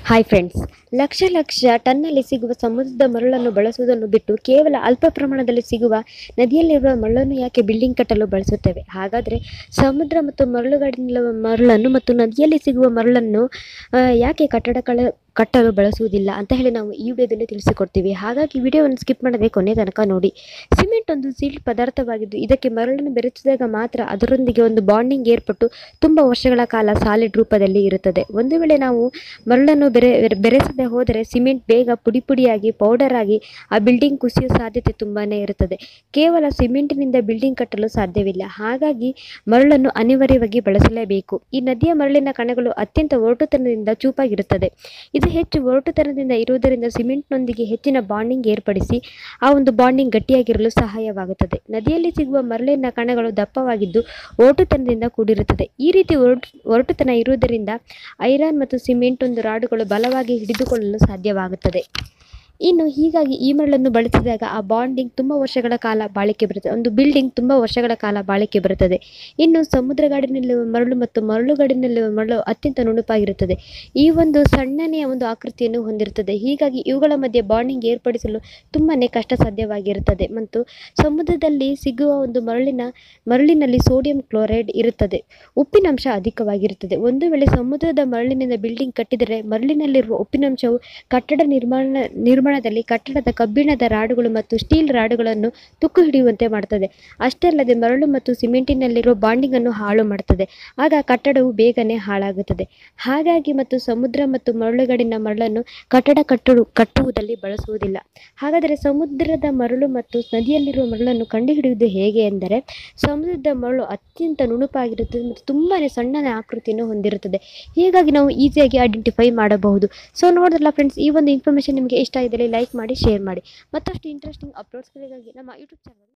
hi friends lakh lakh ಟನ್ನಲ್ಲಿ ಸಿಗುವ ಸಮುದ್ರದ ಮರಳನ್ನು ಬಳಸುವುದನ್ನು ಬಿಟ್ಟು ಕೇವಲ ಅಲ್ಪ ಪ್ರಮಾಣದಲ್ಲಿ ಸಿಗುವ ನದಿಯಲ್ಲಿರುವ ಮರಳನ್ನು ಯಾಕೆ ಬಿಲ್ಡಿಂಗ್ ಕಟ್ಟಲು ಬಳಸುತ್ತೇವೆ ಹಾಗಾದರೆ ಸಮುದ್ರ ಮತ್ತು ಮರಳುಗಾಡಿನ ಮರಳನ್ನು ಮತ್ತು ನದಿಯಲ್ಲಿ ಸಿಗುವ ಮರಳನ್ನು ಆ, ಯಾಕೆ ಕಟ್ಟಡ ಕಟ್ಟಲು ಬಳಸುವುದಿಲ್ಲ ಅಂತ ಹೇಳಿ ನಾವು ಈ ವಿಡಿಯೋದಲ್ಲಿ ತಿಳಿಸಿಕೊಡ್ತೀವಿ ಹಾಗಾಗಿ ವಿಡಿಯೋವನ್ನು ಸ್ಕಿಪ್ ಮಾಡದೆ ಕೊನೆ ತನಕ ನೋಡಿ ಸಿಮೆಂಟ್ ಒಂದು ಸೀಲ್ಡ್ ಪದಾರ್ಥವಾಗಿದ್ದು ಇದಕ್ಕೆ ಮರಳನ್ನು ಬೆರೆಸಿದಾಗ ಮಾತ್ರ ಅದರೊಂದಿಗೆ ಒಂದು ಬಾಂಡಿಂಗ್ ಏರ್ಪಟ್ಟು ತುಂಬ ವರ್ಷಗಳ ಕಾಲ ಸಾಲಿಡ್ ರೂಪದಲ್ಲಿ ಇರುತ್ತದೆ ಒಂದು ವೇಳೆ ನಾವು ಮರಳನ್ನು ಬೆರೆ ಬೆರೆ- ಬೆರೆಸದೆ ಹೋದರೆ ಸಿಮೆಂಟ್ ಬೇಗ ಪುಡಿ ಪುಡಿಯಾಗಿ ಪೌಡರ್ ಆಗಿ ಆ ಬಿಲ್ಡಿಂಗ್ ಕುಸಿಯೋ ಸಾಧ್ಯತೆ ತುಂಬಾ ಇರುತ್ತದೆ ಕೇವಲ ಸಿಮೆಂಟಿನಿಂದ ಬಿಲ್ಡಿಂಗ್ ಕಟ್ಟಲು ಸಾಧ್ಯವಿಲ್ಲ ಹಾಗಾಗಿ ಮರಳನ್ನು ಅನಿವಾರ್ಯವಾಗಿ ಬಳಸಲೇಬೇಕು ಈ ನದಿಯ ಮರಳಿನ ಕಣಗಳು ಅತ್ಯಂತ ಒರಟುತನದಿಂದ ಚೂಪಾಗಿರುತ್ತದೆ ಇದು ಹೆಚ್ಚು ಒರಟುತನದಿಂದ ಇರುವುದರಿಂದ ಸಿಮೆಂಟ್ನೊಂದಿಗೆ ಹೆಚ್ಚಿನ ಬಾಂಡಿಂಗ್ ಏರ್ಪಡಿಸಿ ಆ ಒಂದು ಬಾಂಡಿಂಗ್ ಗಟ್ಟಿಯಾಗಿರಲು ಸಹಾಯವಾಗುತ್ತದೆ ನದಿಯಲ್ಲಿ ಸಿಗುವ ಮರಳಿನ ಕಣಗಳು ದಪ್ಪವಾಗಿದ್ದು ಒರಟುತನದಿಂದ ಕೂಡಿರುತ್ತದೆ ಈ ರೀತಿ ಒರಟು ಒರಟುತನ ಇರುವುದರಿಂದ ಐರನ್ ಮತ್ತು ಸಿಮೆಂಟ್ ಒಂದು ರಾಡುಗಳು ಬಲವಾಗಿ ಹಿಡಿದುಕೊಳ್ಳಲು ಸಾಧ್ಯವಾಗುತ್ತದೆ ಇನ್ನು ಹೀಗಾಗಿ ಈ ಮರಳನ್ನು ಬಳಸಿದಾಗ ಆ ಬಾಂಡಿಂಗ್ ತುಂಬ ವರ್ಷಗಳ ಕಾಲ ಬಾಳಿಕೆ ಬರುತ್ತದೆ ಒಂದು ಬಿಲ್ಡಿಂಗ್ ತುಂಬ ವರ್ಷಗಳ ಕಾಲ ಬಾಳಿಕೆ ಬರುತ್ತದೆ ಇನ್ನು ಸಮುದ್ರಗಾಡಿನಲ್ಲಿರುವ ಮರಳು ಮತ್ತು ಮರಳುಗಾಡಿನಲ್ಲಿರುವ ಮರಳು ಅತ್ಯಂತ ನುಣುಪಾಗಿರುತ್ತದೆ ಈ ಒಂದು ಸಣ್ಣನೆಯ ಒಂದು ಆಕೃತಿಯನ್ನು ಹೊಂದಿರುತ್ತದೆ ಹೀಗಾಗಿ ಇವುಗಳ ಮಧ್ಯೆ ಬಾಂಡಿಂಗ್ ಏರ್ಪಡಿಸಲು ತುಂಬಾ ಕಷ್ಟ ಸಾಧ್ಯವಾಗಿರುತ್ತದೆ ಮತ್ತು ಸಮುದ್ರದಲ್ಲಿ ಸಿಗುವ ಒಂದು ಮರಳಿನ ಮರಳಿನಲ್ಲಿ ಸೋಡಿಯಂ ಕ್ಲೋರೈಡ್ ಇರುತ್ತದೆ ಉಪ್ಪಿನಂಶ ಅಧಿಕವಾಗಿರುತ್ತದೆ ಒಂದು ವೇಳೆ ಸಮುದ್ರದ ಮರಳಿನಿಂದ ಬಿಲ್ಡಿಂಗ್ ಕಟ್ಟಿದರೆ ಮರಳಿನಲ್ಲಿರುವ ಉಪ್ಪಿನಂಶವು ಕಟ್ಟಡ ನಿರ್ಮಾಣ ನಿರ್ಮಾಣದಲ್ಲಿ ಕಟ್ಟಡದ ಕಬ್ಬಿಣದ ರಾಡುಗಳು ಮತ್ತು ಸ್ಟೀಲ್ ರಾಡುಗಳನ್ನು ತುಕ್ಕು ಹಿಡಿಯುವಂತೆ ಮಾಡುತ್ತದೆ ಅಷ್ಟೇ ಅಲ್ಲದೆ ಮರಳು ಮತ್ತು ಸಿಮೆಂಟಿನಲ್ಲಿರುವ ಬಾಂಡಿಂಗ್ ಅನ್ನು ಹಾಳು ಮಾಡುತ್ತದೆ ಆಗ ಕಟ್ಟಡವು ಬೇಗನೆ ಹಾಳಾಗುತ್ತದೆ ಹಾಗಾಗಿ ಮತ್ತು ಸಮುದ್ರ ಮತ್ತು ಮರಳುಗಡಿನ ಮರಳನ್ನು ಕಟ್ಟಡ ಕಟ್ಟಲು ಕಟ್ಟುವುದಲ್ಲಿ ಬಳಸುವುದಿಲ್ಲ ಹಾಗಾದರೆ ಸಮುದ್ರದ ಮರಳು ಮತ್ತು ನದಿಯಲ್ಲಿರುವ ಮರಳನ್ನು ಕಂಡುಹಿಡಿಯುವುದು ಹೇಗೆ ಎಂದರೆ ಸಮುದ್ರದ ಮರಳು ಅತ್ಯಂತ ನುಣುಪಾಗಿರುತ್ತದೆ ಮತ್ತು ತುಂಬಾ ಸಣ್ಣನ ಆಕೃತಿಯನ್ನು ಹೊಂದಿರುತ್ತದೆ ಹೀಗಾಗಿ ನಾವು ಈಸಿಯಾಗಿ ಐಡೆಂಟಿಫೈ ಮಾಡಬಹುದು ಸೊ ನೋಡಿದ್ರಲ್ಲ ಫ್ರೆಂಡ್ಸ್ ಈ ಒಂದು ಇನ್ಫಾರ್ಮೇಷನ್ ನಿಮಗೆ ಇಷ್ಟ ಇದ್ದಲ್ಲಿ ಲೈಕ್ ಮಾಡಿ ಶೇರ್ ಮಾಡಿ ಮತ್ತಷ್ಟು ಇಂಟ್ರೆಸ್ಟಿಂಗ್ ಅಪ್ಲೋಡ್ಸ್ಗಳಿಗಾಗಿ ನಮ್ಮ ಯೂಟ್ಯೂಬ್ ಚಾನಲ್